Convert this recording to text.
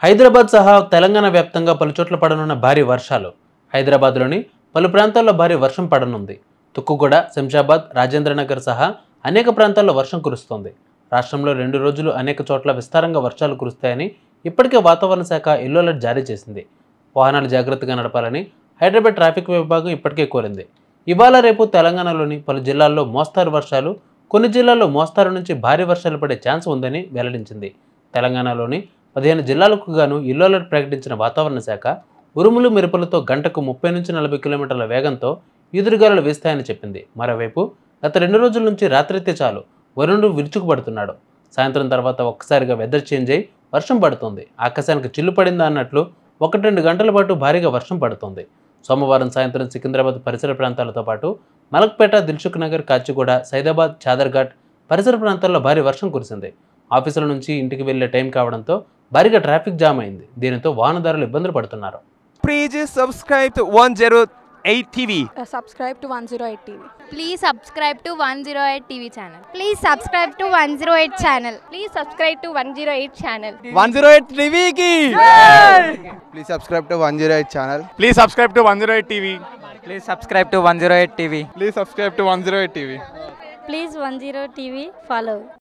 హైదరాబాద్ సహా తెలంగాణ వ్యాప్తంగా పలు చోట్ల పడనున్న భారీ వర్షాలు హైదరాబాద్లోని పలు ప్రాంతాల్లో భారీ వర్షం పడనుంది తుక్కుగూడ శంషాబాద్ రాజేంద్రనగర్ సహా అనేక ప్రాంతాల్లో వర్షం కురుస్తోంది రాష్ట్రంలో రెండు రోజులు అనేక చోట్ల విస్తారంగా వర్షాలు కురుస్తాయని ఇప్పటికే వాతావరణ శాఖ ఎల్లో అలర్ట్ జారీ చేసింది వాహనాలు జాగ్రత్తగా నడపాలని హైదరాబాద్ ట్రాఫిక్ విభాగం ఇప్పటికే కోరింది ఇవాళ రేపు తెలంగాణలోని పలు జిల్లాల్లో మోస్తారు వర్షాలు కొన్ని జిల్లాల్లో మోస్తారు నుంచి భారీ వర్షాలు పడే ఛాన్స్ ఉందని వెల్లడించింది తెలంగాణలోని పదిహేను జిల్లాలకు గాను ఇల్లు అలర్ట్ ప్రకటించిన వాతావరణ శాఖ ఉరుములు మెరుపులతో గంటకు ముప్పై నుంచి నలభై కిలోమీటర్ల వేగంతో ఈదురుగాలులు వీస్తాయని చెప్పింది మరోవైపు గత రెండు రోజుల నుంచి రాత్రైతే చాలు వరుణుడు విరుచుకుపడుతున్నాడు సాయంత్రం తర్వాత ఒక్కసారిగా వెదర్ చేంజ్ అయి వర్షం పడుతుంది ఆకాశానికి చిల్లు పడిందా అన్నట్లు ఒకటి రెండు గంటల పాటు భారీగా వర్షం పడుతుంది సోమవారం సాయంత్రం సికింద్రాబాద్ పరిసర ప్రాంతాలతో పాటు మలక్పేట దిల్సుఖ్ నగర్ కాచిగూడ సైదాబాద్ చాదర్ఘాట్ పరిసర ప్రాంతాల్లో భారీ వర్షం కురిసింది ఆఫీసుల నుంచి ఇంటికి వెళ్లే టైం కావడంతో భారీగా ట్రాఫిక్ జామ్ అయింది దీనితో వాహనదారులు ఇబ్బందులు పడుతున్నారు Please subscribe to 108 TV. Uh, subscribe to 108 TV. Please subscribe to 108 TV channel. Please subscribe to 108 channel. Please subscribe to 108 channel. 108 TV ki. Please subscribe to 108 channel. Please subscribe to 108 TV. Please subscribe to 108 TV. Please subscribe to 108 TV. Please 108 TV follow.